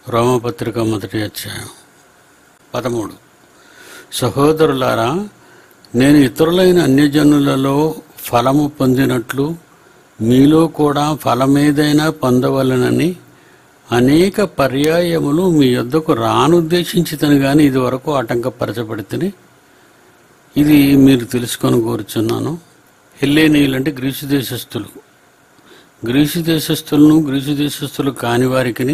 రోమపత్రిక మొదటి అధ్యాయం పదమూడు సహోదరులారా నేను ఇతరులైన అన్యజనులలో ఫలము పొందినట్లు మీలో కూడా ఫలమేదైనా పొందవలనని అనేక పర్యాయములు మీ యొద్దకు రానుద్దేశించితను గాని ఇది వరకు ఆటంకపరచబడితేనే ఇది మీరు తెలుసుకొని కోరుచున్నాను హెల్లేనీయులు అంటే గ్రీసు దేశస్థులు గ్రీసు దేశస్థులను గ్రీసు దేశస్థులు కాని వారికిని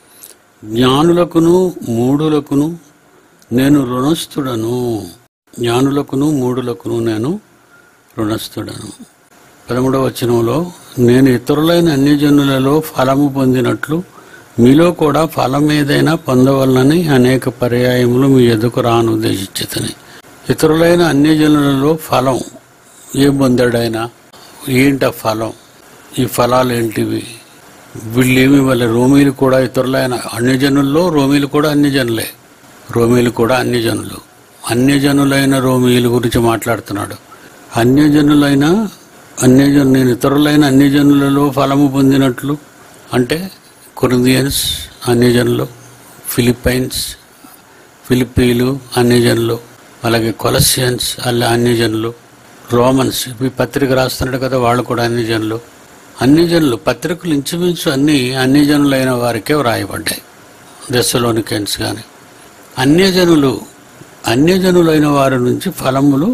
జ్ఞానులకును మూఢులకును నేను రుణస్థుడను జ్ఞానులకును మూఢులకును నేను రుణస్థుడను పదమూడవ వచనంలో నేను ఇతరులైన అన్యజనులలో ఫలము పొందినట్లు మీలో కూడా ఫలం ఏదైనా పొందవలనని అనేక పర్యాయములు మీ ఎదుకు రాను ఉద్దేశించుతని ఇతరులైన అన్యజనులలో ఫలం ఏం పొందాడైనా ఏంట ఫలం ఈ ఫలాలు ఏంటివి వీళ్ళేమి వాళ్ళ రోమీలు కూడా ఇతరులైన అన్యజనుల్లో రోమీలు కూడా అన్యజనులే రోమీలు కూడా అన్యజనులు అన్యజనులైన రోమీల గురించి మాట్లాడుతున్నాడు అన్యజనులైన అన్యజను నేను ఇతరులైన అన్యజనులలో ఫలము పొందినట్లు అంటే కొరిందియన్స్ అన్యజనులు ఫిలిప్పైన్స్ ఫిలిప్పీలు అన్యజనులు అలాగే కొలసియన్స్ అలా అన్యజనులు రోమన్స్ ఈ పత్రిక రాస్తున్నాడు కదా వాళ్ళు కూడా అన్యజనులు అన్యజనులు పత్రికలు ఇంచుమించు అన్ని అన్యజనులైన వారికే వ్రాయబడ్డాయి దశలోనికెన్స్ కానీ అన్యజనులు అన్యజనులైన వారి నుంచి ఫలములు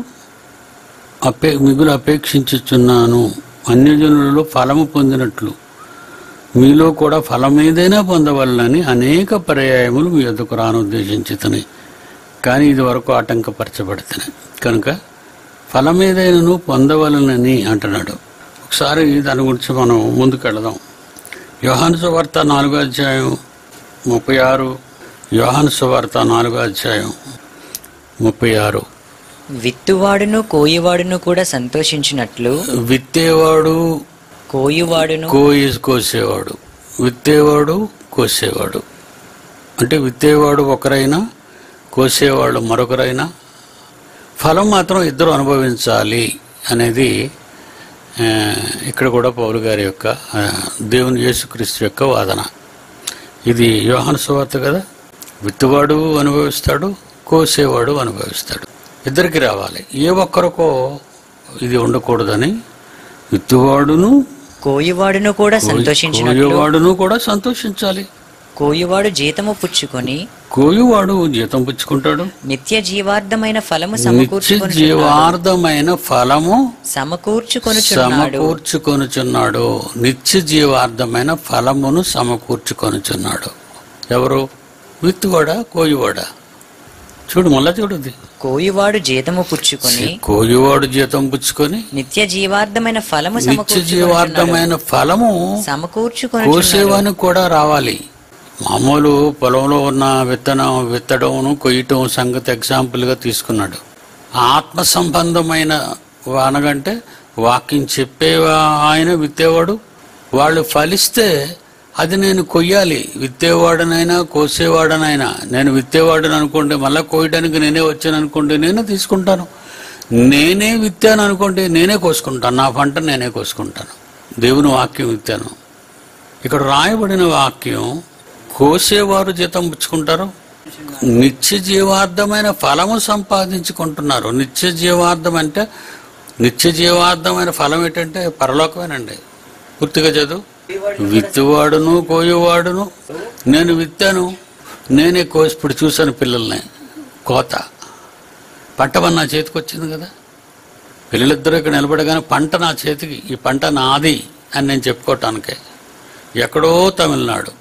అపే మిగులు అపేక్షించుచున్నాను అన్యజనులలో ఫలము పొందినట్లు మీలో కూడా ఫలం ఏదైనా పొందవలనని అనేక పర్యాయములు మీ ఎదుకు రానుద్దేశించుతున్నాయి కానీ ఇది వరకు ఆటంకపరచబడుతున్నాయి కనుక ఫలం ఏదైనాను పొందవలనని అంటున్నాడు ఒకసారి దాని గురించి మనం ముందుకెళదాం యోహాను సువార్త నాలుగో అధ్యాయం ముప్పై ఆరు యోహాను సువార్త నాలుగో అధ్యాయం ముప్పై ఆరు విత్తువాడును కోయువాడును కూడా సంతోషించినట్లు విత్తేవాడు కోయువాడును కోయి కోసేవాడు విత్తేవాడు కోసేవాడు అంటే విత్తేవాడు ఒకరైనా కోసేవాడు మరొకరైనా ఫలం మాత్రం ఇద్దరు అనుభవించాలి అనేది ఆ, ఇక్కడ కూడా పౌలు గారి యొక్క ఆ, దేవుని యేసుక్రీస్తు యొక్క వాదన ఇది యోహాను సువార్త కదా విత్తువాడు అనుభవిస్తాడు కోసేవాడు అనుభవిస్తాడు ఇద్దరికి రావాలి ఏ ఒక్కరికో ఇది ఉండకూడదని విత్తువాడును కోయువాడును కూడా సంతోషించినట్లు కోయేవాడును కూడా సంతోషించాలి కోయువాడు జీతము పుచ్చుకొని కోయువాడు జీతం పుచ్చుకుంటాడు నిత్య జీవార్థమైన ఫలము నిత్య సమకూర్చుకొని జీవార్థమైన ఫలము సమకూర్చుకొనుచున్నాడు సమకూర్చుకొనుచున్నాడు నిత్య జీవార్థమైన ఫలమును సమకూర్చుకొనుచున్నాడు ఎవరు విత్తువాడా కోయువాడా చూడు మళ్ళా చూడుది కోయువాడు జీతము పుచ్చుకొని కోయువాడు జీతం పుచ్చుకొని నిత్య జీవార్థమైన ఫలము నిత్య సమకూర్చుకొనుచున్నాడు జీవార్థమైన ఫలము సమకూర్చుకొని కోసేవానికి కూడా రావాలి మామూలు పొలంలో ఉన్న విత్తనం విత్తడం కొయ్యటం సంగతి ఎగ్జాంపుల్గా తీసుకున్నాడు ఆత్మ సంబంధమైన అనగంటే వాక్యం చెప్పే ఆయన విత్తేవాడు వాళ్ళు ఫలిస్తే అది నేను కొయ్యాలి విత్తేవాడనైనా కోసేవాడనైనా నేను విత్తేవాడని అనుకోండి మళ్ళీ కోయడానికి నేనే వచ్చాను అనుకోండి నేనే తీసుకుంటాను నేనే విత్తాను అనుకోండి నేనే కోసుకుంటాను నా పంట నేనే కోసుకుంటాను దేవుని వాక్యం విత్తాను ఇక్కడ రాయబడిన వాక్యం కోసేవారు జీతం పుచ్చుకుంటారు నిత్య జీవార్థమైన ఫలము సంపాదించుకుంటున్నారు నిత్య జీవార్థం అంటే నిత్య జీవార్థమైన ఫలం ఏంటంటే పరలోకమేనండి పూర్తిగా చదువు విత్తువాడును కోయువాడును నేను విత్తాను నేనే కోసి ఇప్పుడు చూశాను పిల్లల్ని కోత పంట మన నా చేతికి వచ్చింది కదా పిల్లలిద్దరూ ఇక్కడ నిలబడగానే పంట నా చేతికి ఈ పంట నాది అని నేను చెప్పుకోవటానికే ఎక్కడో తమిళనాడు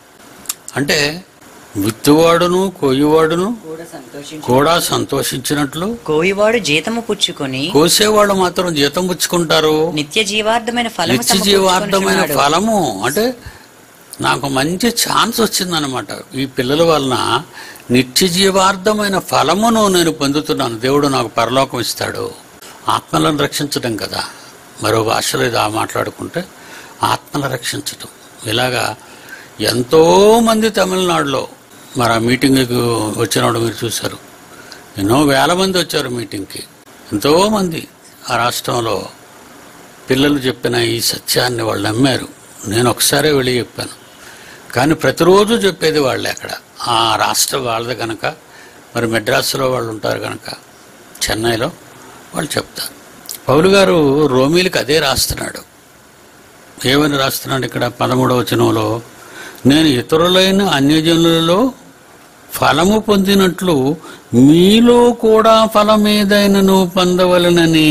అంటే విత్తువాడును కోయువాడును కూడా సంతోషించినట్లు కోయువాడు జీతము పుచ్చుకొని కోసేవాడు మాత్రం జీతం పుచ్చుకుంటారు నిత్య జీవార్థమైన ఫలము నిత్య జీవార్థమైన సమకూర్చుకొనుచున్నాడు. ఫలము అంటే నాకు మంచి ఛాన్స్ వచ్చిందనమాట ఈ పిల్లల వలన నిత్య జీవార్థమైన ఫలమును నేను పొందుతున్నాను దేవుడు నాకు పరలోకం ఇస్తాడు ఆత్మలను రక్షించడం కదా మరో భాషలో ఇది ఆ మాట్లాడుకుంటే ఆత్మలను రక్షించటం ఇలాగా ఎంతో మంది తమిళనాడులో మరి ఆ మీటింగ్కి వచ్చినప్పుడు మీరు చూశారు ఎన్నో వేల మంది వచ్చారు మీటింగ్కి ఎంతో మంది ఆ రాష్ట్రంలో పిల్లలు చెప్పిన ఈ సత్యాన్ని వాళ్ళు నమ్మారు నేను ఒకసారే వెళ్ళి చెప్పాను కానీ ప్రతిరోజు చెప్పేది వాళ్ళే అక్కడ ఆ రాష్ట్ర వాళ్ళది కనుక మరి మెడ్రాస్లో వాళ్ళు ఉంటారు కనుక చెన్నైలో వాళ్ళు చెప్తారు పౌలు గారు రోమీలకు అదే రాస్తున్నాడు ఏమని రాస్తున్నాడు ఇక్కడ పదమూడవ వచనంలో నేను ఇతరులైన అన్యజనులలో ఫలము పొందినట్లు మీలో కూడా ఫలమేదైనను పొందవలనని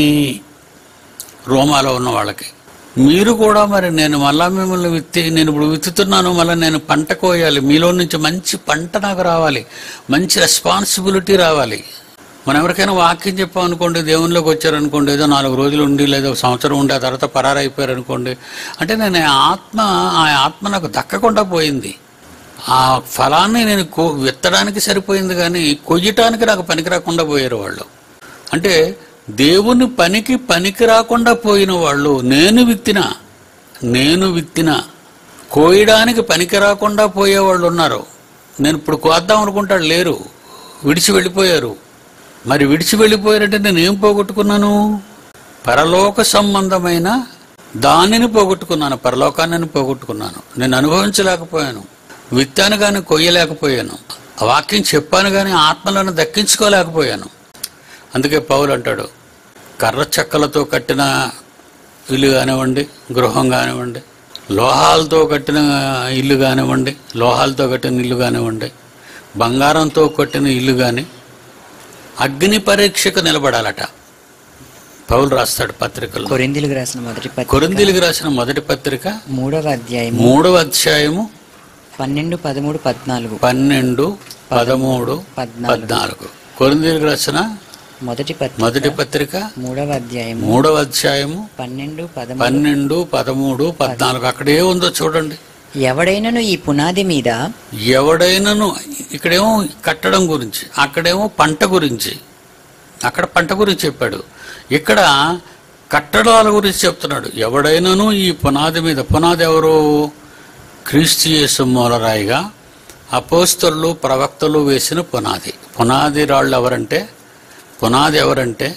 రోమాలో ఉన్న వాళ్ళకి మీరు కూడా మరి నేను మళ్ళా మిమ్మల్ని విత్తి నేను ఇప్పుడు విత్తుతున్నాను మళ్ళీ నేను పంట కోయాలి మీలో నుంచి మంచి పంట నాకు రావాలి మంచి రెస్పాన్సిబిలిటీ రావాలి మనం ఎవరికైనా వాక్యం చెప్పాం అనుకోండి దేవునిలోకి వచ్చారనుకోండి ఏదో నాలుగు రోజులు ఉండి లేదా ఒక సంవత్సరం ఉండి ఆ తర్వాత పరారైపోయారు అనుకోండి అంటే నేను ఆ ఆత్మ ఆ ఆత్మ నాకు దక్కకుండా పోయింది ఆ ఫలాన్ని నేను కో విత్తడానికి సరిపోయింది కానీ కొయ్యటానికి నాకు పనికి రాకుండా పోయారు వాళ్ళు అంటే దేవుని పనికి పనికి రాకుండా పోయిన వాళ్ళు నేను విత్తిన నేను విత్తిన కోయడానికి పనికి రాకుండా పోయేవాళ్ళు ఉన్నారు నేను ఇప్పుడు కోద్దాం అనుకుంటాడు లేరు విడిచి వెళ్ళిపోయారు మరి విడిచి వెళ్ళిపోయారంటే నేను ఏం పోగొట్టుకున్నాను పరలోక సంబంధమైన దానిని పోగొట్టుకున్నాను పరలోకాన్ని పోగొట్టుకున్నాను నేను అనుభవించలేకపోయాను విత్తాను కానీ కొయ్యలేకపోయాను ఆ వాక్యం చెప్పాను కానీ ఆత్మలను దక్కించుకోలేకపోయాను అందుకే పౌలు అంటాడు కర్ర చెక్కలతో కట్టిన ఇల్లు కానివ్వండి గృహం కానివ్వండి లోహాలతో కట్టిన ఇల్లు కానివ్వండి లోహాలతో కట్టిన ఇల్లు కానివ్వండి బంగారంతో కట్టిన ఇల్లు కానీ అగ్ని పరీక్షకు నిలబడాలట పౌలు రాస్తాడు పత్రికలు కొరిందీలకు రాసిన మొదటి పత్రిక కొరిందీలకు రాసిన మొదటి పత్రిక మూడవ అధ్యాయం మూడవ అధ్యాయము పన్నెండు పదమూడు పద్నాలుగు పన్నెండు పదమూడు పద్నాలుగు పద్నాలుగు కొరిందీలకు రాసిన మొదటి పత్రిక మొదటి పత్రిక మూడవ అధ్యాయం మూడవ అధ్యాయము పన్నెండు పదమూడు పన్నెండు పదమూడు పద్నాలుగు అక్కడ ఏముందో చూడండి ఎవడైనను ఈ పునాది మీద ఎవడైనాను ఇక్కడేమో కట్టడం గురించి అక్కడేమో పంట గురించి అక్కడ పంట గురించి చెప్పాడు ఇక్కడ కట్టడాల గురించి చెప్తున్నాడు ఎవడైనాను ఈ పునాది మీద పునాది ఎవరు క్రీస్తు యేసు మూలరాయిగా అపోస్తలు ప్రవక్తలు వేసిన పునాది పునాది రాళ్ళు ఎవరంటే పునాది ఎవరంటే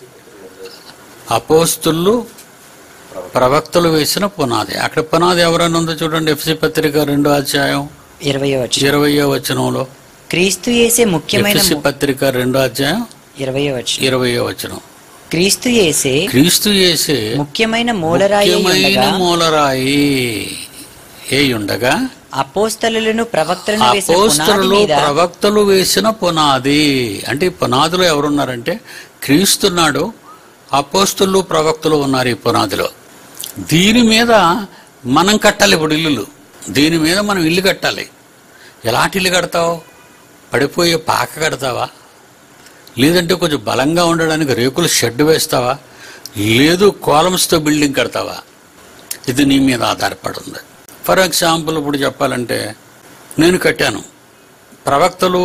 అపోస్తులు ప్రవక్తలు వేసిన పునాది అక్కడ పునాది ఎవరైనా ఉందో చూడండి ఎఫ్సి పత్రిక రెండో అధ్యాయం ఇరవయో వచ్చిన ఇరవయో వచనంలో క్రీస్తు యేసే ముఖ్యమైన ఎఫ్సి పత్రిక రెండో అధ్యాయం ఇరవయో వచ్చిన ఇరవయో వచనం క్రీస్తు యేసే క్రీస్తు చేసే ముఖ్యమైన మూలరాయి ముఖ్యమైన ఉండగా మూలరాయి ఏ ఉండగా అపోస్తలులను ప్రవక్తలను వేసిన పునాది అపోస్తలు మీద ప్రవక్తలు వేసిన పునాది అంటే ఈ పునాదిలో ఎవరున్నారంటే క్రీస్తున్నాడు అపోస్తులు ప్రవక్తలు ఉన్నారు ఈ పునాదిలో దీని మీద మనం కట్టాలి ఇప్పుడు ఇల్లులు దీని మీద మనం ఇల్లు కట్టాలి ఎలాంటి ఇల్లు కడతావు పడిపోయే పాక కడతావా లేదంటే కొంచెం బలంగా ఉండడానికి రేకుల షెడ్ వేస్తావా లేదు కాలమ్స్తో బిల్డింగ్ కడతావా ఇది నీ మీద ఆధారపడి ఉంది ఫర్ ఎగ్జాంపుల్ ఇప్పుడు చెప్పాలంటే నేను కట్టాను ప్రవక్తలు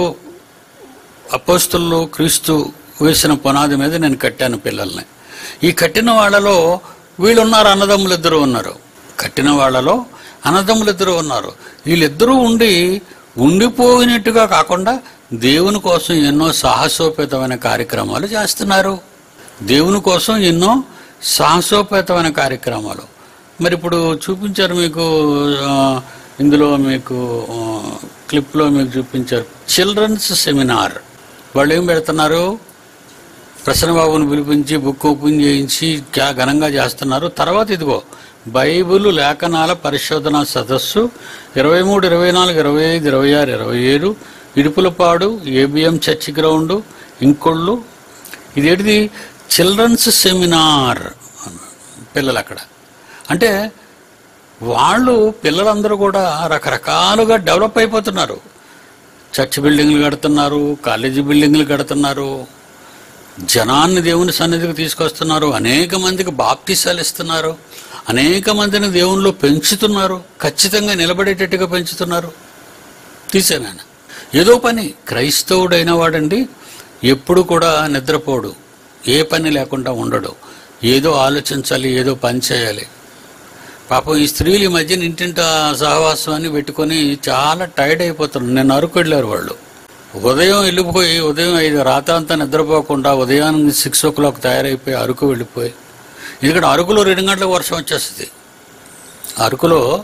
అపోస్తులు క్రీస్తు వేసిన పునాది మీద నేను కట్టాను పిల్లల్ని ఈ కట్టిన వాళ్ళలో వీళ్ళు ఉన్నారు అన్నదమ్ములు ఇద్దరు ఉన్నారు కట్టిన వాళ్ళలో అన్నదమ్ములు ఇద్దరు ఉన్నారు వీళ్ళిద్దరూ ఉండి ఉండిపోయినట్టుగా కాకుండా దేవుని కోసం ఎన్నో సాహసోపేతమైన కార్యక్రమాలు చేస్తున్నారు దేవుని కోసం ఎన్నో సాహసోపేతమైన కార్యక్రమాలు మరి ఇప్పుడు చూపించారు మీకు ఆ, ఇందులో మీకు ఆ, క్లిప్లో మీకు చూపించారు చిల్డ్రన్స్ సెమినార్ వాళ్ళు ఏం పెడుతున్నారు ప్రసన్నబాబుని పిలిపించి బుక్ ఓపెన్ చేయించి క్యా ఘనంగా చేస్తున్నారు తర్వాత ఇదిగో బైబిల్ లేఖనాల పరిశోధన సదస్సు ఇరవై మూడు ఇరవై నాలుగు ఇరవై ఐదు ఇరవై ఆరు ఇరవై ఏడు ఇడుపులపాడు ఏబిఎం చర్చి గ్రౌండ్ ఇంకొళ్ళు ఇదేంటిది చిల్డ్రన్స్ సెమినార్ పిల్లలు అక్కడ అంటే వాళ్ళు పిల్లలందరూ కూడా రకరకాలుగా డెవలప్ అయిపోతున్నారు చర్చ్ బిల్డింగ్లు కడుతున్నారు కాలేజీ బిల్డింగ్లు కడుతున్నారు జనాన్ని దేవుని సన్నిధికి తీసుకొస్తున్నారు అనేక మందికి బాప్తిసాలు ఇస్తున్నారు అనేక మందిని దేవునిలో పెంచుతున్నారు ఖచ్చితంగా నిలబడేటట్టుగా పెంచుతున్నారు తీసాను ఏదో పని క్రైస్తవుడైన వాడండి ఎప్పుడు కూడా నిద్రపోడు ఏ పని లేకుండా ఉండడు ఏదో ఆలోచించాలి ఏదో పని చేయాలి పాపం ఈ స్త్రీలు ఈ మధ్యన ఇంటింట సహవాసాన్ని పెట్టుకొని చాలా టైర్డ్ అయిపోతున్నారు నేను అరకు వెళ్ళారు వాళ్ళు ఉదయం వెళ్ళిపోయి ఉదయం ఐదు రాత్రంతా నిద్రపోకుండా ఉదయానికి సిక్స్ ఓ క్లాక్ తయారైపోయి అరకు వెళ్ళిపోయి ఎందుకంటే అరకులో రెండు గంటలకు వర్షం వచ్చేస్తుంది అరకులో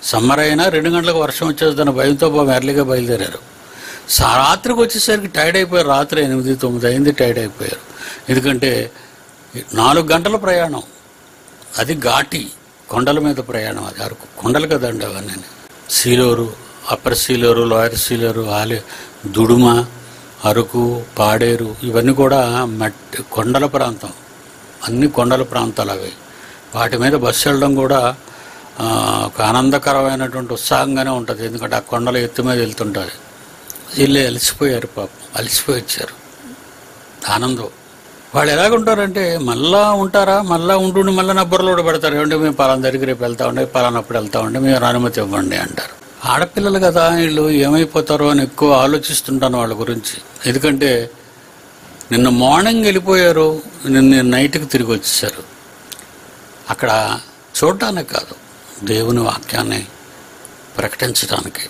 సమ్మర్ అయినా రెండు గంటలకు వర్షం వచ్చేదన్న భయంతో పాపం ఎర్లీగా బయలుదేరారు సా- రాత్రికి వచ్చేసరికి టైర్డ్ అయిపోయారు రాత్రి ఎనిమిది తొమ్మిది అయింది టైర్డ్ అయిపోయారు ఎందుకంటే నాలుగు గంటల ప్రయాణం అది ఘాటి కొండల మీద ప్రయాణం అది అరకు కొండలు కదండి అవన్నీ సీలోరు అప్పర్ సీలోరు లోయర్ సీలోరు ఆలే దుడుమ అరకు పాడేరు ఇవన్నీ కూడా మట్టి కొండల ప్రాంతం అన్ని కొండల ప్రాంతాలు అవి వాటి మీద బస్సు వెళ్ళడం కూడా ఆ, ఒక ఆనందకరమైనటువంటి ఉత్సాహంగానే ఉంటుంది ఎందుకంటే ఆ కొండల ఎత్తు మీద వెళ్తుంటుంది వీళ్ళు అలసిపోయారు పాపం అలసిపోయి వచ్చారు ఆనందం వాళ్ళు ఎలాగుంటారంటే మళ్ళా ఉంటారా మళ్ళా ఉంటుండి మళ్ళీ నబ్బర్లో కూడా పెడతారు ఏమంటే మేము పలానా దగ్గర రేపు వెళ్తా ఉండే పలానప్పుడు వెళ్తా ఉండే మీరు అనుమతి ఇవ్వండి అంటారు ఆడపిల్లలు కదా వీళ్ళు ఏమైపోతారో అని ఎక్కువ ఆలోచిస్తుంటాను వాళ్ళ గురించి ఎందుకంటే నిన్న మార్నింగ్ వెళ్ళిపోయారు నిన్న నైట్కి తిరిగి వచ్చేసారు అక్కడ చూడటానికి కాదు దేవుని వాక్యాన్ని ప్రకటించడానికి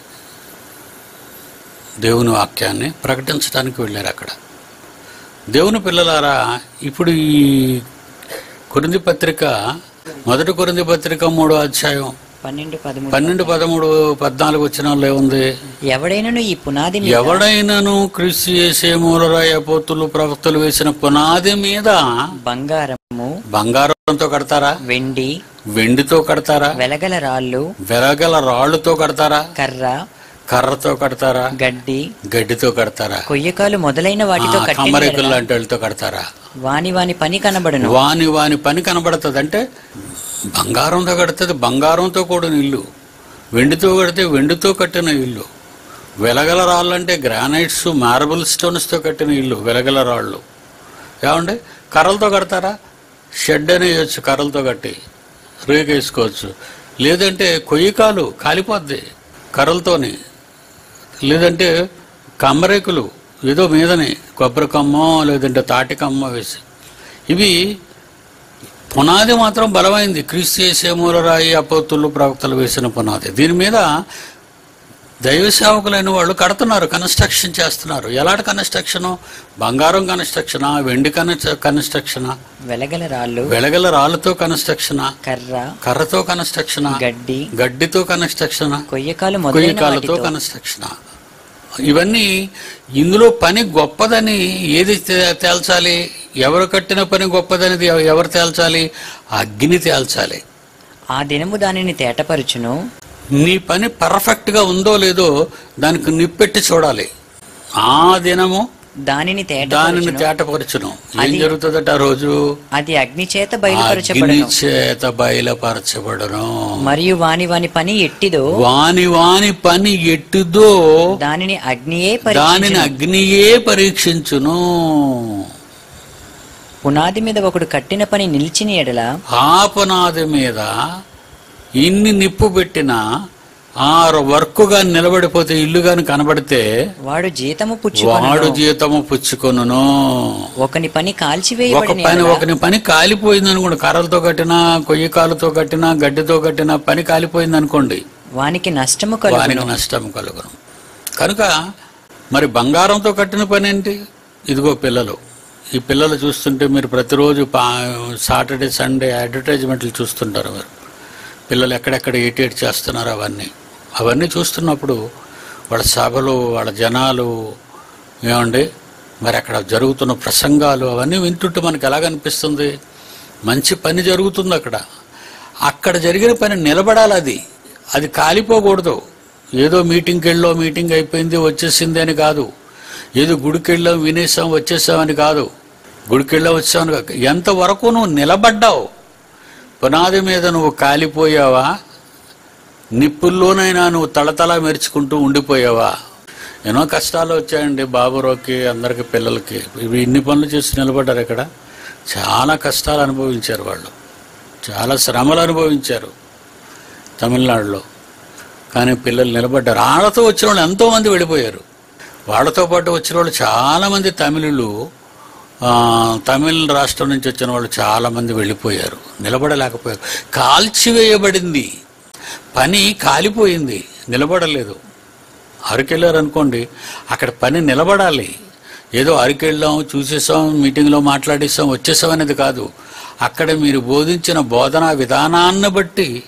దేవుని వాక్యాన్ని ప్రకటించడానికి వెళ్ళారు అక్కడ దేవుని పిల్లలారా ఇప్పుడు ఈ కొరింది పత్రిక మొదటి కొరింది పత్రిక మూడో అధ్యాయం పన్నెండు పదమూడు పన్నెండు పదమూడు పద్నాలుగు వచ్చిన ఏముంది ఎవడైనను ఈ పునాది మీద ఎవడైనాను కృషి చేసే మూలరాయ పోతులు ప్రవక్తలు వేసిన పునాది మీద బంగారము బంగారంతో కడతారా వెండి వెండితో కడతారా వెలగల రాళ్ళు వెరగల రాళ్లతో కడతారా కర్ర కర్రతో కడతారా గడ్డి గడ్డితో కడతారా కొయ్యకాలు మొదలైన వాటితో ఆ, కట్టిన కమ్మరేకులు ఎడల లాంటి వాళ్ళతో కడతారా వాని వాని పని కనబడును వాని వాని పని కనబడుతుంది అంటే బంగారంతో కడుతుంది బంగారంతో కూడిన ఇల్లు వెండితో కడితే వెండితో కట్టిన ఇల్లు వెలగల రాళ్ళు అంటే గ్రానైట్స్ మార్బుల్ స్టోన్స్తో కట్టిన ఇల్లు వెలగల రాళ్ళు ఏమండి కర్రలతో కడతారా షెడ్ అని వేయచ్చు కర్రలతో కట్టి రేకు వేసుకోవచ్చు లేదంటే కొయ్యకాలు కాలిపోద్ది కర్రలతోని లేదంటే కమ్మరేకులు ఏదో మీదని కొబ్బరి కమ్మో లేదంటే తాటి కమ్మో వేసి ఇవి పునాది మాత్రం బలమైంది క్రీస్తు చేసే మూలరాయి అపోతులు ప్రవక్తలు వేసిన పునాది దీని మీద దైవ సేవకులైన వాళ్ళు కడుతున్నారు కన్స్ట్రక్షన్ చేస్తున్నారు ఎలాంటి కన్స్ట్రక్షన్ బంగారం కన్స్ట్రక్షనా వెండి కన్స్ట్ర కన్స్ట్రక్షనా వెలగల రాళ్ళు వెలగల రాళ్ళతో కన్స్ట్రక్షనా కర్ర కర్రతో కన్స్ట్రక్షనా గడ్డి గడ్డితో కన్స్ట్రక్షనా కొయ్యకాలు మొదలైన కొయ్యకాలతో వాటితో కన్స్ట్రక్షన్ ఇవన్నీ ఇందులో పని గొప్పదని ఏది తే- తేల్చాలి ఎవరు కట్టిన పని గొప్పదని ఎవ- ఎవరు తేల్చాలి అగ్ని తేల్చాలి ఆ దినము దానిని తేటపరుచును నీ పని పర్ఫెక్ట్ గా ఉందో లేదో దానికి నిప్పెట్టి చూడాలి ఆ దినము దానిని దానిని తేటపరచును తేటపరచును ఏం అది- జరుగుతుందట ఆ రోజు అది అగ్ని చేత అగ్ని బయలుపరచబడును చేత బయలుపరచబడను మరియు వాని వాని పని ఎట్టిదో వాని వాని పని ఎట్టుదో దానిని అగ్నియే దానిని పరీక్షించును అగ్నియే పరీక్షించును పునాది మీద ఒకడు కట్టిన పని నిలిచిన ఎడల ఆ పునాది మీద ఇన్ని నిప్పు పెట్టినా ఆ వర్క్గా నిలబడిపోతే ఇల్లు గాని కనబడితే వాడు జీతము వాడు పుచ్చుకొను జీతము పుచ్చుకొనును ఒకని పని ఒక కాల్చివేయబడిన పని ఎడల ఒకని పని కాలిపోయింది అనుకోండి కర్రలతో కట్టినా కొయ్యి కాలుతో కట్టినా గడ్డితో కట్టినా పని కాలిపోయింది అనుకోండి వానికి నష్టము వానికి కలుగును నష్టం కలుగును కనుక మరి బంగారంతో కట్టిన పని ఏంటి ఇదిగో పిల్లలు ఈ పిల్లలు చూస్తుంటే మీరు ప్రతిరోజు పా సాటర్డే సండే అడ్వర్టైజ్మెంట్లు చూస్తుంటారు మీరు పిల్లలు ఎక్కడెక్కడ ఏటేట్ చేస్తున్నారు అవన్నీ అవన్నీ చూస్తున్నప్పుడు వాళ్ళ సభలు వాళ్ళ జనాలు ఏమండి మరి అక్కడ జరుగుతున్న ప్రసంగాలు అవన్నీ వింటుంటే మనకి ఎలాగనిపిస్తుంది మంచి పని జరుగుతుంది అక్కడ అక్కడ జరిగిన పని నిలబడాలి అది అది కాలిపోకూడదు ఏదో మీటింగ్కి వెళ్ళో మీటింగ్ అయిపోయింది వచ్చేసింది అని కాదు ఏదో గుడికి వెళ్ళాం వినేసాం వచ్చేసాం అని కాదు గుడికి వెళ్ళాం వచ్చాం అని కాదు ఎంతవరకు నువ్వు నిలబడ్డావు పునాది మీద నువ్వు కాలిపోయావా నిప్పుల్లోనైనా నువ్వు తళతళ మెరుచుకుంటూ ఉండిపోయావా ఎన్నో కష్టాలు వచ్చాయండి బాబురోకి అందరికి పిల్లలకి ఇవి ఇన్ని పనులు చేసి నిలబడ్డారు ఇక్కడ చాలా కష్టాలు అనుభవించారు వాళ్ళు చాలా శ్రమలు అనుభవించారు తమిళనాడులో కానీ పిల్లలు నిలబడ్డారు వాళ్ళతో వచ్చిన వాళ్ళు ఎంతోమంది వెళ్ళిపోయారు వాళ్ళతో పాటు వచ్చిన వాళ్ళు చాలామంది తమిళులు ఆ, తమిళ రాష్ట్రం నుంచి వచ్చిన వాళ్ళు చాలామంది వెళ్ళిపోయారు నిలబడలేకపోయారు కాల్చివేయబడింది పని కాలిపోయింది నిలబడలేదు అరకెళ్ళారు అనుకోండి అక్కడ పని నిలబడాలి ఏదో అరకెళ్ళాం చూసేసాం మీటింగ్లో మాట్లాడేసాం వచ్చేసాం అనేది కాదు అక్కడ మీరు బోధించిన బోధనా విధానాన్ని బట్టి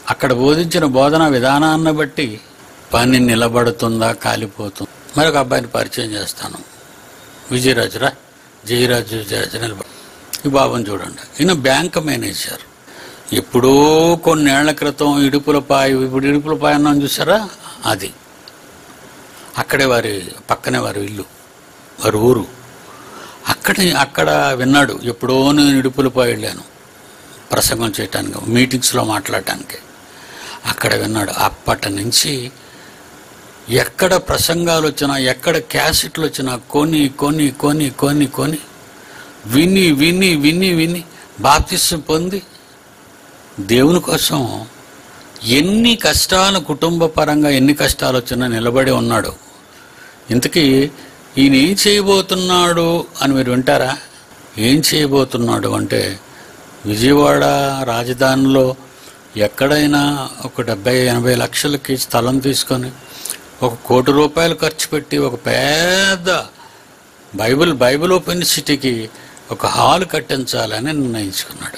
అక్కడ బోధించిన బోధన విధానాన్ని బట్టి పని నిలబడుతుందా కాలిపోతుందా మరొక అబ్బాయిని పరిచయం చేస్తాను విజయరాజురా జయరాజు విజయరాజు నిలబడి ఈ బాబుని చూడండి ఈయన బ్యాంక్ మేనేజర్ ఎప్పుడో కొన్నేళ్ల క్రితం ఇడుపులపాయ ఇప్పుడు ఇడుపులపాయ అన్నాం చూసారా అది అక్కడే వారి పక్కనే వారి ఇల్లు వారి ఊరు అక్కడ అక్కడ విన్నాడు ఎప్పుడో నేను ఇడుపులపాయ వెళ్ళాను ప్రసంగం చేయటానికి మీటింగ్స్లో మాట్లాడటానికి అక్కడ విన్నాడు అప్పటి నుంచి ఎక్కడ ప్రసంగాలు వచ్చినా ఎక్కడ క్యాసెట్లు వచ్చినా కొని కొని కొని కొని కొని విని విని విని విని బాప్తిసం పొంది దేవుని కోసం ఎన్ని కష్టాలు కుటుంబ పరంగా ఎన్ని కష్టాలు వచ్చినా నిలబడి ఉన్నాడు ఇంతకీ ఈయన ఏం చేయబోతున్నాడు అని మీరు వింటారా ఏం చేయబోతున్నాడు అంటే విజయవాడ రాజధానిలో ఎక్కడైనా ఒక డెబ్బై ఎనభై లక్షలకి స్థలం తీసుకొని ఒక కోటి రూపాయలు ఖర్చు పెట్టి ఒక పెద్ద బైబిల్ బైబిల్ ఓపెన్ సిటీకి ఒక హాల్ కట్టించాలని నిర్ణయించుకున్నాడు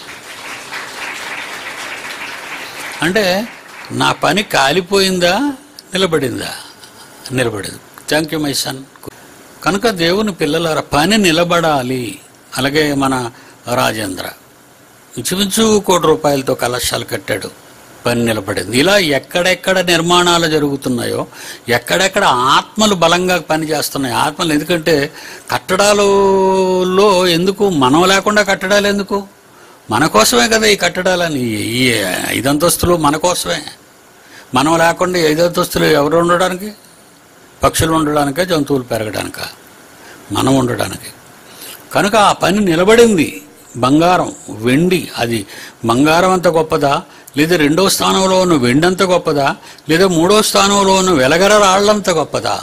అంటే నా పని కాలిపోయిందా నిలబడిందా నిలబడింది థ్యాంక్ యూ మై సన్ కనుక దేవుని పిల్లల పని నిలబడాలి అలాగే మన రాజేంద్ర ఇంచుమించు కోటి రూపాయలతో కలశాలు కట్టాడు పని నిలబడింది ఇలా ఎక్కడెక్కడ నిర్మాణాలు జరుగుతున్నాయో ఎక్కడెక్కడ ఆత్మలు బలంగా పనిచేస్తున్నాయి ఆత్మలు ఎందుకంటే కట్టడాలలో ఎందుకు మనం లేకుండా కట్టడాలు ఎందుకు మన కోసమే కదా ఈ కట్టడాలని ఈ ఐదంతస్తులు మన కోసమే మనం లేకుండా ఈ ఐదంతస్తులు ఎవరు ఉండడానికి పక్షులు ఉండడానికా జంతువులు పెరగడానిక మనం ఉండడానికి కనుక ఆ పని నిలబడింది బంగారం వెండి అది బంగారం అంత గొప్పదా లేదా రెండో స్థానంలో ఉన్న వెండి అంత గొప్పదా లేదా మూడో స్థానంలో ఉన్న వెలగర రాళ్ళంత గొప్పదా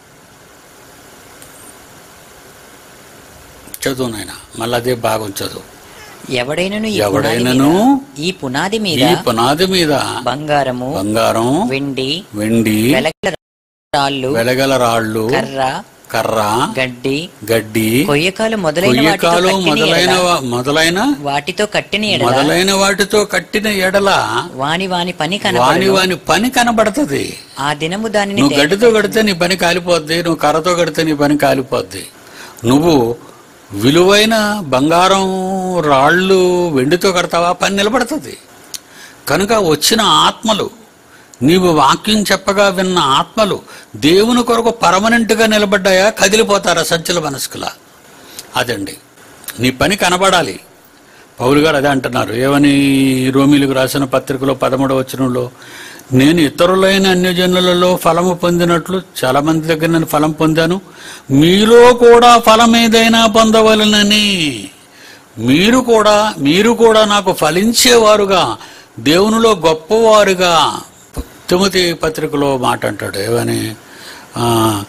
చదువు నాయన మళ్ళీ అదే భాగం చదువు ఎవడైనను ఈ ఎవడైనను పునాది మీద- ఈ పునాది మీద ఈ పునాది మీద బంగారము బంగారం వెండి వెండి వెలగల రాళ్ళు వెలగల రాళ్ళు కర్ర కర్ర గడ్డి గడ్డి కొయ్యకాలు మొదలైన వాటితో కొయ్యకాలు కట్టిన మొదలైన ఎడల- వా- మొదలైన వాటితో కట్టిన ఎడల మొదలైన వాటితో కట్టిన ఎడల వాని వాని పని వాని కనబడను వాని పని కనబడుతుంది ఆ దినము దానిని నువ్వు తే- గడ్డితో కడితే నీ పని కాలిపోద్ది నువ్వు కర్రతో కడితే నీ పని కాలిపోద్ది నువ్వు విలువైన బంగారం రాళ్ళు వెండితో కడతావా పని నిలబడుతుంది కనుక వచ్చిన ఆత్మలు నీవు వాక్యం చెప్పగా విన్న ఆత్మలు దేవుని కొరకు పర్మనెంట్గా నిలబడ్డాయా కదిలిపోతారా సంచల మనస్కులా అదండి నీ పని కనబడాలి పౌలు గారు అదే అంటున్నారు ఏమని రోమిలకు రాసిన పత్రికలో పదమూడవ వచనంలో నేను ఇతరులైన అన్యజనులలో ఫలము పొందినట్లు చాలా మంది దగ్గర నేను ఫలం పొందాను మీలో కూడా ఫలం ఏదైనా పొందవలనని మీరు కూడా మీరు కూడా నాకు ఫలించేవారుగా దేవునిలో గొప్పవారుగా తిమతి పత్రికలో మాట అంటాడు ఏమని ఆ,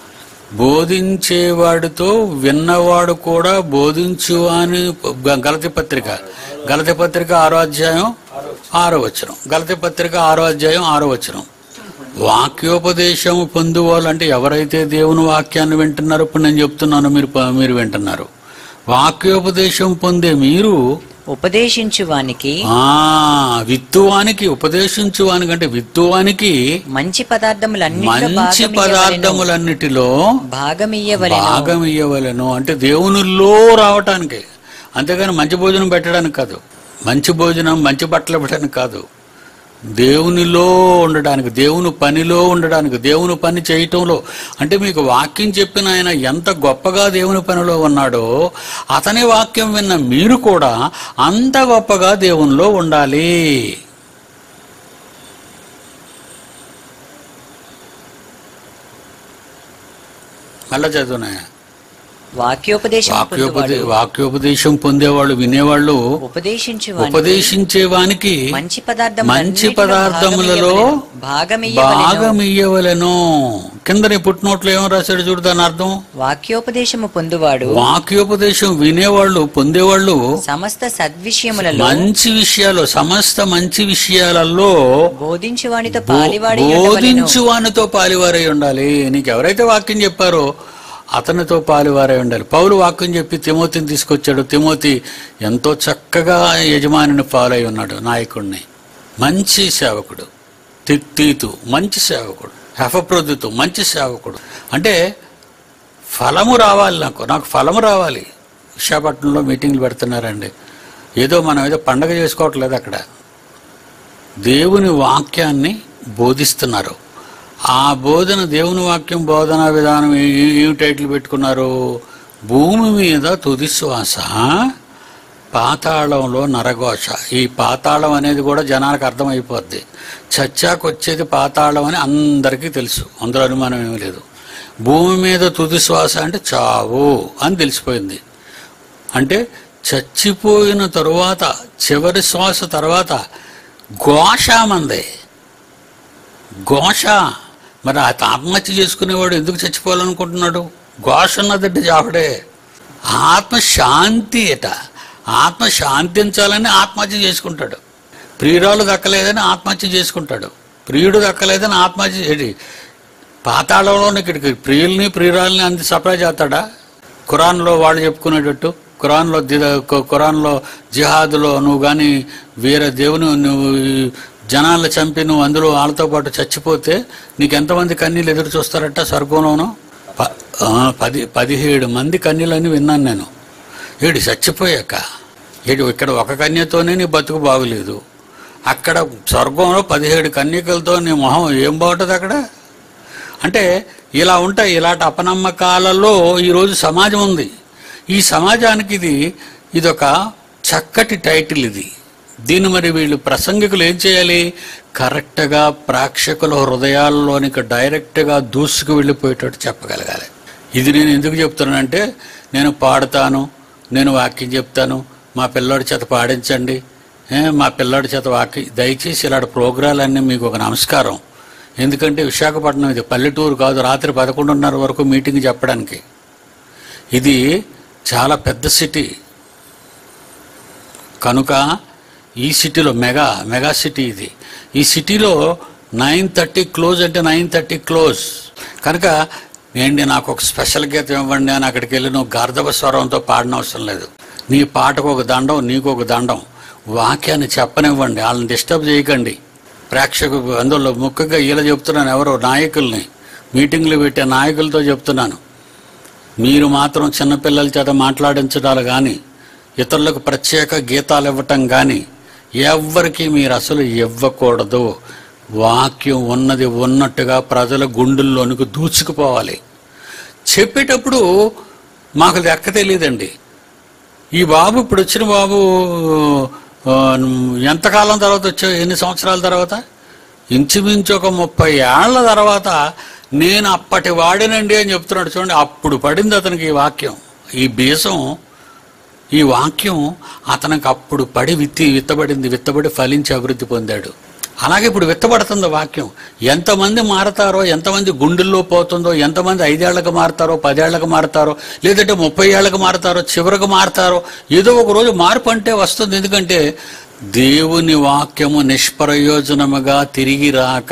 బోధించేవాడితో విన్నవాడు కూడా బోధించు అని గలతి పత్రిక గలతి పత్రిక ఆరో అధ్యాయం ఆరో వచనం గలతి పత్రిక ఆరో అధ్యాయం ఆరో వచనం వాక్యోపదేశం పొందువాలంటే ఎవరైతే దేవుని వాక్యాన్ని వింటున్నారో ఇప్పుడు నేను చెప్తున్నాను మీరు ప- మీరు వింటున్నారు వాక్యోపదేశం పొందే మీరు ఉపదేశించు వానికి ఆ విత్తువానికి ఉపదేశించువానికి అంటే విత్తువానికి మంచి పదార్థములన్నిటిలో మంచి పదార్థములన్నిటిలో భాగమియ్యవలెను భాగం ఇయ్యవలెను అంటే దేవునిలో రావటానికి అంతేగాని మంచి భోజనం పెట్టడానికి కాదు మంచి భోజనం మంచి బట్టలు పెట్టడానికి కాదు దేవునిలో ఉండడానికి దేవుని పనిలో ఉండడానికి దేవుని పని చేయటంలో అంటే మీకు వాక్యం చెప్పిన ఆయన ఎంత గొప్పగా దేవుని పనిలో ఉన్నాడో అతని వాక్యం విన్న మీరు కూడా అంత గొప్పగా దేవునిలో ఉండాలి మళ్ళా చదువునాయ వాక్యోపదేశం వాక్యోపదే వాక్యోపదేశం పొందేవాళ్ళు వినేవాళ్ళు ఉపదేశించు వానికి ఉపదేశించేవానికి మంచి పదార్థం మంచి పదార్థములలో భాగమియ్యవలెను భాగం ఇయ్యవలెను కిందని పుట్టినోట్లు ఏమో రాశాడు చూడు దాని అర్థం వాక్యోపదేశము పొందువాడు వాక్యోపదేశం వినేవాళ్ళు పొందేవాళ్ళు సమస్త సద్విషయములలో మంచి విషయాలు సమస్త మంచి విషయాలలో బోధించు వానితో పాలివాడి బోధించు వానితో పాలివారై ఉండాలి నీకు ఎవరైతే వాక్యం చెప్పారో అతనితో పాలివారై ఉండాలి పౌలు వాక్యం చెప్పి తిమోతిని తీసుకొచ్చాడు తిమోతి ఎంతో చక్కగా యజమానిని ఫాలో అయి ఉన్నాడు నాయకుడిని మంచి సేవకుడు తిత్తీతు మంచి సేవకుడు హెఫప్రొద్దుతు మంచి సేవకుడు అంటే ఫలము రావాలి నాకు నాకు ఫలము రావాలి విశాఖపట్నంలో మీటింగ్లు పెడుతున్నారండి ఏదో మనం ఏదో పండగ చేసుకోవట్లేదు అక్కడ దేవుని వాక్యాన్ని బోధిస్తున్నారు ఆ బోధన దేవుని వాక్యం బోధన విధానం ఏ- ఏ- ఏమి టైటిల్ పెట్టుకున్నారు భూమి మీద తుది శ్వాస పాతాళంలో నరఘోష ఈ పాతాళం అనేది కూడా జనానికి అర్థమైపోద్ది చచ్చాక వచ్చేది పాతాళం అని అందరికీ తెలుసు అందులో అనుమానం ఏమీ లేదు భూమి మీద తుది శ్వాస అంటే చావు అని తెలిసిపోయింది అంటే చచ్చిపోయిన తరువాత చివరి శ్వాస తర్వాత ఘోష మంది ఘోష మరి ఆ ఆత్మహత్య చేసుకునేవాడు ఎందుకు చచ్చిపోవాలనుకుంటున్నాడు ఘోష ఉన్నదంటే చావడే ఆత్మ శాంతి అట ఆత్మ శాంతించాలని ఆత్మహత్య చేసుకుంటాడు ప్రియురాలు దక్కలేదని ఆత్మహత్య చేసుకుంటాడు ప్రియుడు దక్కలేదని ఆత్మహత్య చేసి పాతాళంలో ఇక్కడికి ప్రియుల్ని ప్రియురాల్ని అంత సప్లై చేస్తాడా ఖురాన్లో వాళ్ళు చెప్పుకునేటట్టు ఖురాన్లో దిద ఖు- ఖురాన్లో జిహాదులో నువ్వు కానీ వేరే దేవుని నువ్వు ఈ జనాలను చంపి నువ్వు అందులో వాళ్ళతో పాటు చచ్చిపోతే నీకు ఎంతమంది కన్నీళ్ళు ఎదురు చూస్తారట స్వర్గంలోనూ ప- ఆ, పది పదిహేడు మంది కన్నీళ్ళని విన్నాను నేను ఏడు చచ్చిపోయాక ఏడు ఇక్కడ ఒక కన్యతోనే నీ బతుకు బాగులేదు అక్కడ స్వర్గంలో పదిహేడు కన్యకలతో నీ మొహం ఏం బాగుంటుంది అక్కడ అంటే ఇలా ఉంటాయి ఇలాంటి అపనమ్మకాలలో ఈరోజు సమాజం ఉంది ఈ సమాజానికి ఇది ఇదొక చక్కటి టైటిల్ ఇది దీన్ని మరి వీళ్ళు ప్రసంగికులు ఏం చేయాలి కరెక్ట్గా ప్రేక్షకుల హృదయాల్లోనికి డైరెక్ట్గా దూసుకు వెళ్ళిపోయేటట్టు చెప్పగలగాలి ఇది నేను ఎందుకు చెప్తున్నానంటే నేను పాడతాను నేను వాక్యం చెప్తాను మా పిల్లోడి చేత పాడించండి ఏ, మా పిల్లోడి చేత వాక్యం దయచేసి ఇలాంటి ప్రోగ్రాలన్నీ మీకు ఒక నమస్కారం ఎందుకంటే విశాఖపట్నం ఇది పల్లెటూరు కాదు రాత్రి పదకొండున్నర వరకు మీటింగ్ చెప్పడానికి ఇది చాలా పెద్ద సిటీ కనుక ఈ సిటీలో మెగా మెగా సిటీ ఇది ఈ సిటీలో నైన్ థర్టీ క్లోజ్ అంటే నైన్ థర్టీ క్లోజ్ కనుక ఏంటి నాకు ఒక స్పెషల్ గీతం ఇవ్వండి అని అక్కడికి వెళ్ళి నువ్వు గార్ధవ స్వరంతో పాడనవసరం లేదు నీ పాటకు ఒక దండం నీకు ఒక దండం వాక్యాన్ని చెప్పనివ్వండి వాళ్ళని డిస్టర్బ్ చేయకండి ప్రేక్షకు అందులో ముఖ్యంగా ఇలా చెప్తున్నాను ఎవరో నాయకుల్ని మీటింగ్లు పెట్టే నాయకులతో చెప్తున్నాను మీరు మాత్రం చిన్నపిల్లల చేత మాట్లాడించడాలు కానీ ఇతరులకు ప్రత్యేక గీతాలు ఇవ్వటం కానీ ఎవ్వరికి మీరు అసలు ఇవ్వకూడదు వాక్యం ఉన్నది ఉన్నట్టుగా ప్రజల గుండెల్లోనికి దూచుకుపోవాలి చెప్పేటప్పుడు మాకు లెక్క తెలియదండి ఈ బాబు ఇప్పుడు వచ్చిన బాబు ఆ, ఎంతకాలం తర్వాత వచ్చా ఎన్ని సంవత్సరాల తర్వాత ఇంచుమించు ఒక ముప్పై ఏళ్ల తర్వాత నేను అప్పటి వాడినండి అని చెప్తున్నాడు చూడండి అప్పుడు పడింది అతనికి ఈ వాక్యం ఈ బీజం ఈ వాక్యం అతనికి అప్పుడు పడి విత్తి విత్తబడింది విత్తబడి ఫలించి అభివృద్ధి పొందాడు అలాగే ఇప్పుడు విత్తబడుతుంది వాక్యం ఎంతమంది మారతారో ఎంతమంది గుండెల్లో పోతుందో ఎంతమంది ఐదేళ్లకు మారతారో పదేళ్లకు మారతారో లేదంటే ముప్పై ఏళ్లకు మారతారో చివరకు మారతారో ఏదో ఒక రోజు మార్పు అంటే వస్తుంది ఎందుకంటే దేవుని వాక్యము నిష్ప్రయోజనముగా తిరిగి రాక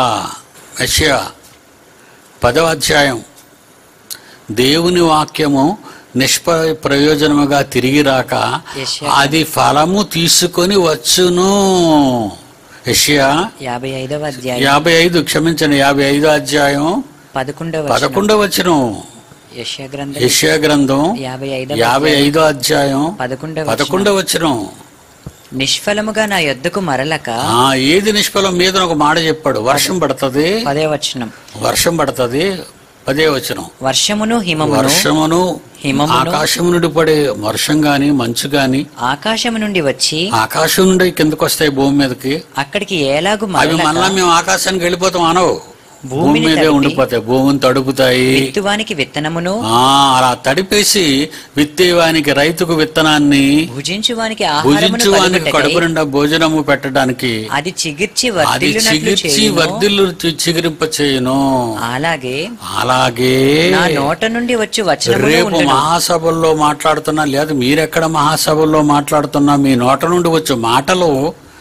యెషయా పదవ అధ్యాయం దేవుని వాక్యము నిష్ప ప్రయోజనముగా తిరిగి రాక యెషయా. అది ఫలము తీసుకొని వచ్చును యెషయా యాభై ఐదవ అధ్యాయం యాభై ఐదు క్షమించండి యాభై ఐదో అధ్యాయం పదకొండవ వచనం. పదకొండవ వచ్చిన యెషయా గ్రంథం యెషయా గ్రంథం యాభై ఐదవ యాభై అధ్యాయం ఐదో అధ్యాయం పదకొండవ పదకొండవ వచ్చిన నిష్ఫలముగా నా యొద్దకు మరలక ఆ ఏది నిష్ఫలం మీద ఒక మాట చెప్పాడు వర్షం పడుతుంది పదే వచనం వర్షం పడుతుంది పదే వచనం వర్షమును హిమమును వర్షమును హిమమును ఆకాశం నుండి పడే వర్షం గాని మంచు గాని ఆకాశము నుండి వచ్చి ఆకాశం నుండి కిందకు వస్తాయి భూమి మీదకి అక్కడికి ఏలాగు అవి మరలక మళ్ళా మేము ఆకాశానికి వెళ్ళిపోతాం అనవు భూమి భూమిని మీదే తడిపి ఉండిపోతాయి భూమిని తడుపుతాయి విత్తువానికి విత్తనమును ఆ అలా తడిపేసి విత్తేవానికి రైతుకు విత్తనాన్ని భుజించువానికి ఆహారమును భుజించువానికి కలుగుటకై కడుపు నిండా భోజనము పెట్టడానికి అది చిగిర్చి అది వర్ధిల్లునట్లు చిగిర్చి చేయును వర్ధిల్లు చి- చిగురింప చేయును అలాగే అలాగే నా నోట నుండి వచ్చి వచనమును రేపు ఉండును. మహాసభల్లో మాట్లాడుతున్నా లేదు మీరెక్కడ మహాసభల్లో మాట్లాడుతున్నా మీ నోట నుండి వచ్చే మాటలు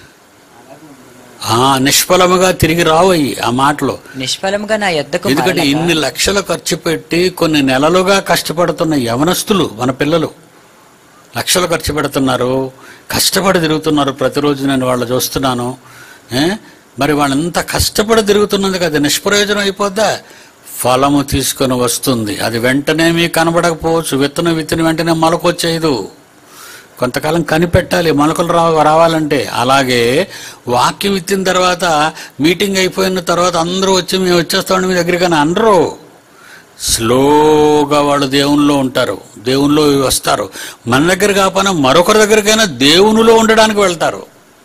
ఆ నిష్ఫలముగా తిరిగి రావయ్యి ఆ మాటలు నిష్ఫలముగా నా యొద్దకు ఎందుకంటే మరలక ఇన్ని లక్షలు ఖర్చు పెట్టి కొన్ని నెలలుగా కష్టపడుతున్న యవనస్తులు మన పిల్లలు లక్షలు ఖర్చు పెడుతున్నారు కష్టపడి తిరుగుతున్నారు ప్రతిరోజు నేను వాళ్ళు చూస్తున్నాను ఏ? మరి వాళ్ళంతా కష్టపడి తిరుగుతున్నది కదా నిష్ప్రయోజనం అయిపోద్దా ఫలము తీసుకొని వస్తుంది అది వెంటనే మీకు కనబడకపోవచ్చు విత్తనం విత్తిన వెంటనే మొలకొచ్చేయదు కొంతకాలం కనిపెట్టాలి మొలకలు రా రావాలంటే అలాగే వాక్యం ఇచ్చిన తర్వాత మీటింగ్ అయిపోయిన తర్వాత అందరూ వచ్చి మేము వచ్చేస్తామండి మీ దగ్గరికి అని అనరు స్లోగా వాళ్ళు దేవునిలో ఉంటారు దేవునిలో వస్తారు మన దగ్గర కాకపోయినా మరొకరి దగ్గరికైనా దేవునిలో ఉండడానికి వెళ్తారు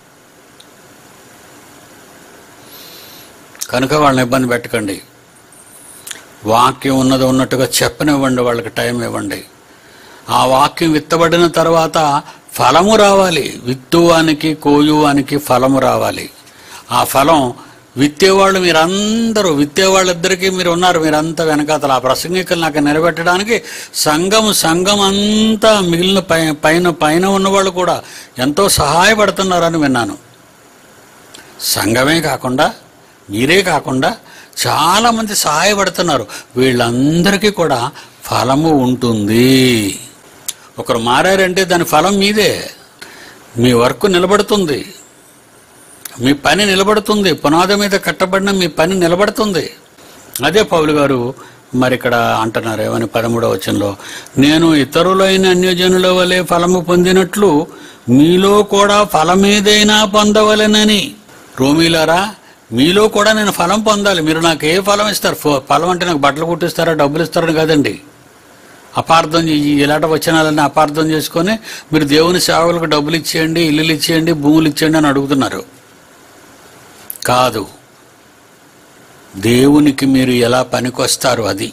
కనుక వాళ్ళని ఇబ్బంది పెట్టకండి వాక్యం ఉన్నది ఉన్నట్టుగా చెప్పనివ్వండి వాళ్ళకి టైం ఇవ్వండి ఆ వాక్యం విత్తబడిన తర్వాత ఫలము రావాలి విత్తువానికి కోయువానికి ఫలము రావాలి ఆ ఫలం విత్తేవాళ్ళు మీరందరూ విత్తేవాళ్ళిద్దరికీ మీరు ఉన్నారు మీరంతా వెనకాతల ఆ ప్రసంగికలు నాకు నిలబెట్టడానికి సంఘం సంఘం అంతా మిగిలిన పై పైన పైన ఉన్నవాళ్ళు కూడా ఎంతో సహాయపడుతున్నారని విన్నాను సంఘమే కాకుండా మీరే కాకుండా చాలామంది సహాయపడుతున్నారు వీళ్ళందరికీ కూడా ఫలము ఉంటుంది ఒకరు మారారంటే దాని ఫలం మీదే మీ వర్క్ నిలబడుతుంది మీ పని నిలబడుతుంది పునాది మీద కట్టబడిన మీ పని నిలబడుతుంది అదే పౌలు గారు మరి ఇక్కడ అంటున్నారు ఏమని పదమూడవ వచనంలో నేను ఇతరులైన అన్యజనుల వలె ఫలము పొందినట్లు మీలో కూడా ఫలమేదైనా పొందవలెనని రోమీలారా మీలో కూడా నేను ఫలం పొందాలి మీరు నాకు ఏ ఫలం ఇస్తారు ఫ- ఫలం అంటే నాకు బట్టలు కుట్టిస్తారా డబ్బులు ఇస్తారని కాదండి అపార్థం చే- ఈ ఇలాంటి వచనాలన్నీ అపార్థం చేసుకొని మీరు దేవుని సేవకులకు డబ్బులు ఇచ్చేయండి ఇల్లులు ఇచ్చేయండి భూములు ఇచ్చేయండి అని అడుగుతున్నారు కాదు దేవునికి మీరు ఎలా పనికొస్తారు అది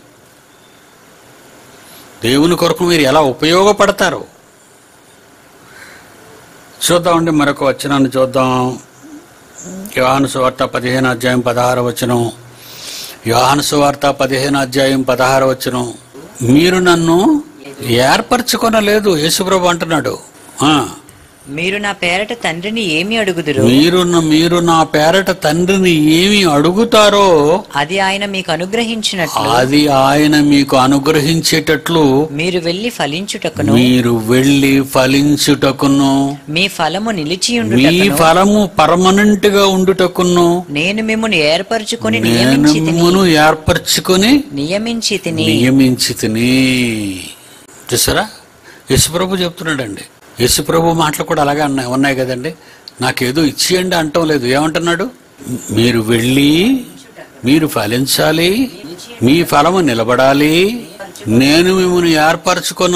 దేవుని కొరకు మీరు ఎలా ఉపయోగపడతారు చూద్దామండి మరొక వచనాన్ని చూద్దాం యోహాను సువార్త పదిహేను అధ్యాయం పదహారు వచనం యోహాను సువార్త పదిహేను అధ్యాయం పదహారు వచనం మీరు నన్ను ఏర్పరచుకొనలేదు యేసుప్రభు అంటున్నాడు ఆ, మీరు నా పేరట తండ్రిని ఏమి అడుగుదురు మీరు న- మీరు నా పేరట తండ్రిని ఏమి అడుగుతారో అది ఆయన మీకు అనుగ్రహించినట్లు అది ఆయన మీకు అనుగ్రహించేటట్లు మీరు వెళ్లి ఫలించుటకును మీరు వెళ్ళి ఫలించుటకును మీ ఫలము నిలిచి మీ ఉండుటకును ఫలము పర్మనెంట్ గా ఉండుటకును నేను మిమ్మల్ని ఏర్పరచుకొని నేను నియమించి తిని మిమ్మును ఏర్పరచుకొని నియమించి తిని నియమించి తిని చూసారా యశుప్రభు చెప్తున్నాడండి యశుప్రభు మాటలు కూడా అలాగే ఉన్నాయి ఉన్నాయి కదండి నాకేదో ఇచ్చేయండి అంటం లేదు ఏమంటున్నాడు మీరు వెళ్ళి మీరు ఫలించాలి మీ ఫలము నిలబడాలి నేను మిమ్మల్ని ఏర్పరచుకున్న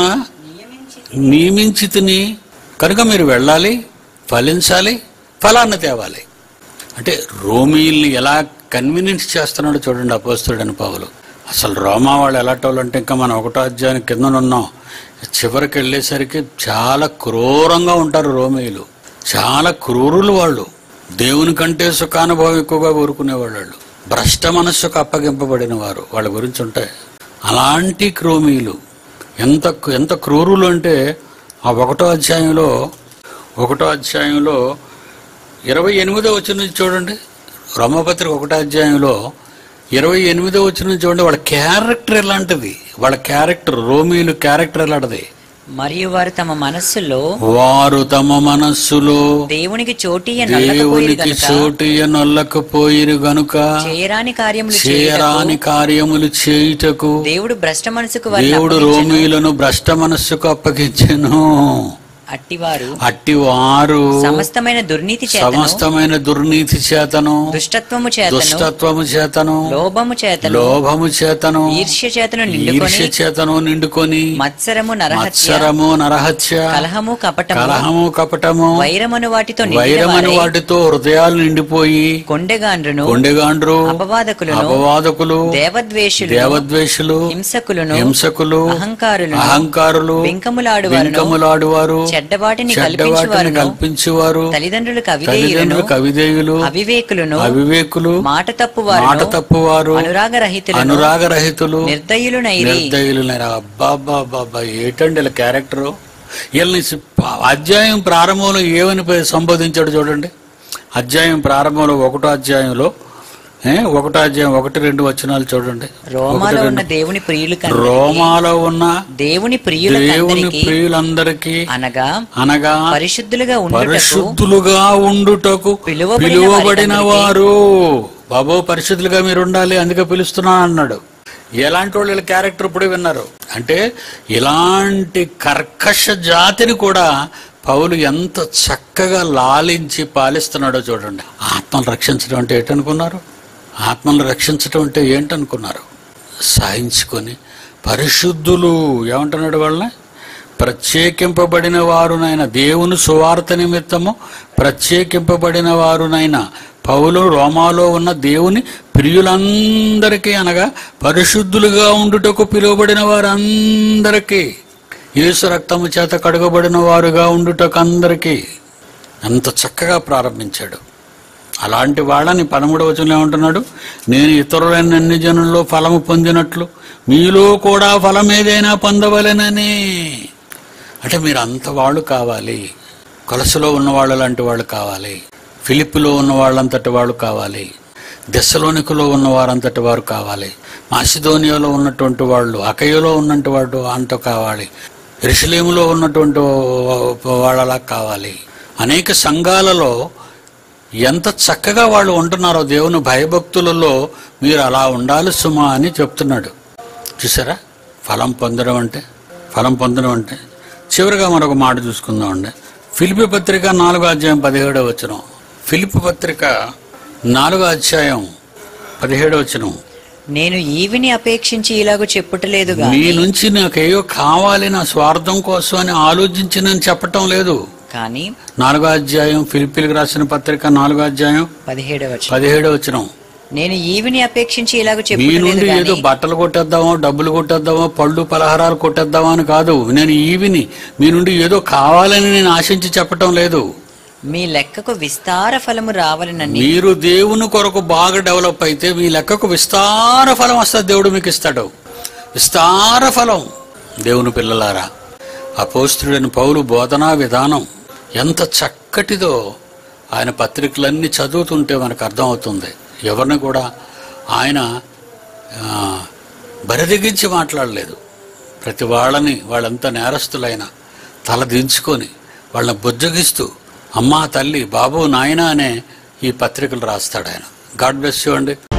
నియమించి తిని కనుక మీరు వెళ్ళాలి ఫలించాలి ఫలాన్ని తేవాలి అంటే రోమీల్ని ఎలా కన్వీనియన్స్ చేస్తున్నాడో చూడండి అపోస్తుడని పావులు అసలు రోమా వాళ్ళు ఎలాంటి అంటే ఇంకా మనం ఒకటో అధ్యాయం కింద ఉన్నాం చివరికి వెళ్ళేసరికి చాలా క్రూరంగా ఉంటారు రోమీయులు చాలా క్రూరులు వాళ్ళు దేవుని కంటే సుఖానుభవం ఎక్కువగా కోరుకునేవాళ్ళు వాళ్ళు భ్రష్ట మనస్సుకు అప్పగింపబడిన వారు వాళ్ళ గురించి ఉంటాయి అలాంటి క్రోమీలు ఎంత ఎంత క్రూరులు అంటే ఆ ఒకటో అధ్యాయంలో ఒకటో అధ్యాయంలో ఇరవై ఎనిమిదో వచ్చిన నుంచి చూడండి రోమపత్రిక ఒకటో అధ్యాయంలో ఇరవై ఎనిమిదో వచ్చిన నుంచి చూడండి వాళ్ళ క్యారెక్టర్ ఎలాంటిది వాళ్ళ క్యారెక్టర్ రోమీలు క్యారెక్టర్ ఎలాంటిది మరియు వారు తమ మనస్సులో వారు తమ మనస్సులో దేవునికి చోటీయ నల్లకపోయి దేవునికి గనుక చోటియ నొల్లకపోయిరు గనుక చేయరాని కార్యములు చేయరాని కార్యములు చేయుటకు దేవుడు భ్రష్ట మనసుకు వారిని దేవుడు అప్పగించెను. రోమీలను భ్రష్ట మనస్సుకు అప్పగించెను అట్టివారు అట్టి వారు సమస్తమైన దుర్నీతి చేతను సమస్తమైన దుర్నీతి చేతను దుష్టత్వము చేతను దుష్టత్వము చేతను లోభము చేతను లోభము చేతను ఈర్ష్య చేతను నిండుకొని ఈర్ష్య చేతను నిండుకొని మత్సరము నరహత్య మత్సరము నరహత్య కలహము కపటము కలహము కపటము వైరమును వాటితో వైరమని నిండినవారై వాటితో హృదయాలు నిండిపోయి కొండెగాండ్రును కొండెగాండ్రు అపవాదకులను అపవాదకులు దేవద్వేషులు దేవద్వేషులు హింసకులను హింసకులు అహంకారులను అహంకారులు బింకములాడువారును వెంకములాడువారు చెడ్డవాటిని చెడ్డవాటిని కల్పించువారును కల్పించేవారు తల్లిదండ్రులకు అవిధేయులను తల్లిదండ్రులకు అవిధేయులు అవివేకులను అవివేకులు మాట మాట తప్పువారును తప్పువారు అనురాగరహితులను అనురాగరహితులు నిర్దయులునైరి నిర్దయులు అబ్బాబ్బాబ్బా ఏటండి ఇలా క్యారెక్టరు వీళ్ళని సి- అధ్యాయం ప్రారంభంలో ఏమని పే- సంబోధించాడు చూడండి అధ్యాయం ప్రారంభంలో ఒకటో అధ్యాయంలో ఏ? ఒకటో అధ్యాయం ఒకటి రెండు వచనాలు చూడండి రోమాలో ఉన్న దేవుని ప్రియులు రోమాలో ఉన్న దేవుని దేవుని ప్రియులకందరికీ ప్రియులందరికీ అనగా అనగా పరిశుద్ధులుగా ఉండుటకు పరిశుద్ధులుగా ఉండుటకు పిలువబడిన పిలువబడిన వారు బాబు పరిశుద్ధులుగా మీరు ఉండాలి అందుకే పిలుస్తున్నాను అన్నాడు ఎలాంటి వాళ్ళు వీళ్ళ క్యారెక్టర్ ఇప్పుడు విన్నారు అంటే ఇలాంటి కర్కశ జాతిని కూడా పౌలు ఎంత చక్కగా లాలించి పాలిస్తున్నాడో చూడండి ఆత్మను రక్షించడం అంటే ఏంటనుకున్నారు ఆత్మను రక్షించడం అంటే ఏంటనుకున్నారు సాయించుకొని పరిశుద్ధులు ఏమంటున్నాడు వాళ్ళని ప్రత్యేకింపబడిన వారునైన దేవుని సువార్త నిమిత్తము ప్రత్యేకింపబడిన వారునైన పౌలు రోమాలో ఉన్న దేవుని ప్రియులందరికీ అనగా పరిశుద్ధులుగా ఉండుటకు పిలువబడిన వారందరికీ యేసు రక్తము చేత కడగబడిన వారుగా ఉండుటకు అందరికీ ఎంత చక్కగా ప్రారంభించాడు అలాంటి వాళ్ళని పదమూడవ వచనంలో ఏమంటున్నాడు నేను ఇతరులైన అన్ని జనుల్లో ఫలము పొందినట్లు మీలో కూడా ఫలం ఏదైనా పొందవలెనని అంటే మీరు అంత వాళ్ళు కావాలి కొలసలో ఉన్న వాళ్ళు లాంటి వాళ్ళు కావాలి ఫిలిప్పులో ఉన్న వాళ్ళంతటి వాళ్ళు కావాలి దశలోనికలో ఉన్న వారంతటి వారు కావాలి మాసిదోనియాలో ఉన్నటువంటి వాళ్ళు అకయలో ఉన్నటువంటి వాడు అంత కావాలి రిషలేములో ఉన్నటువంటి వాళ్ళలా కావాలి అనేక సంఘాలలో ఎంత చక్కగా వాళ్ళు ఉంటున్నారో దేవుని భయభక్తులలో మీరు అలా ఉండాలి సుమా అని చెప్తున్నాడు చూసారా ఫలం పొందడం అంటే ఫలం పొందడం అంటే చివరిగా మరొక మాట చూసుకుందామండి ఫిలిపి పత్రిక నాలుగో అధ్యాయం పదిహేడవ వచనం ఫిలిపి పత్రిక నాలుగో అధ్యాయం పదిహేడవ వచనం నేను ఈవిని అపేక్షించి ఇలాగ చెప్పుటలేదు మీ నుంచి నాకేయో కావాలి నా స్వార్థం కోసం అని ఆలోచించి నేను చెప్పటం లేదు కానీ నాలుగో అధ్యాయం ఫిలిపిలకు రాసిన పత్రిక నాలుగో అధ్యాయం పదిహేడవ పదిహేడవ వచనం నేను ఈవిని అపేక్షించి ఇలాగ మీ చెప్పుటలేదు నుండి ఏదో గాని బట్టలు కొట్టేద్దామో డబ్బులు కొట్టేద్దామో పళ్ళు పలహారాలు కొట్టేద్దామా అని కాదు నేను ఈవిని మీ నుండి ఏదో కావాలని నేను ఆశించి చెప్పటం లేదు మీ లెక్కకు విస్తార ఫలము రావాలనని మీరు దేవుని కొరకు బాగా డెవలప్ అయితే మీ లెక్కకు విస్తార ఫలం వస్తుంది దేవుడు మీకు ఇస్తాడు విస్తార ఫలం దేవుని పిల్లలారా అపోస్తుడైన పౌలు బోధనా విధానం ఎంత చక్కటిదో ఆయన పత్రికలన్నీ చదువుతుంటే మనకు అర్థమవుతుంది ఎవరిని కూడా ఆయన ఆ, బరిదెగించి మాట్లాడలేదు ప్రతి వాళ్ళని వాళ్ళంతా నేరస్తులైన తల దించుకొని వాళ్ళని బుజ్జగిస్తూ అమ్మా తల్లి బాబు నాయన అనే ఈ పత్రికలు రాస్తాడు ఆయన గాడ్ బ్లెస్ యూ అండి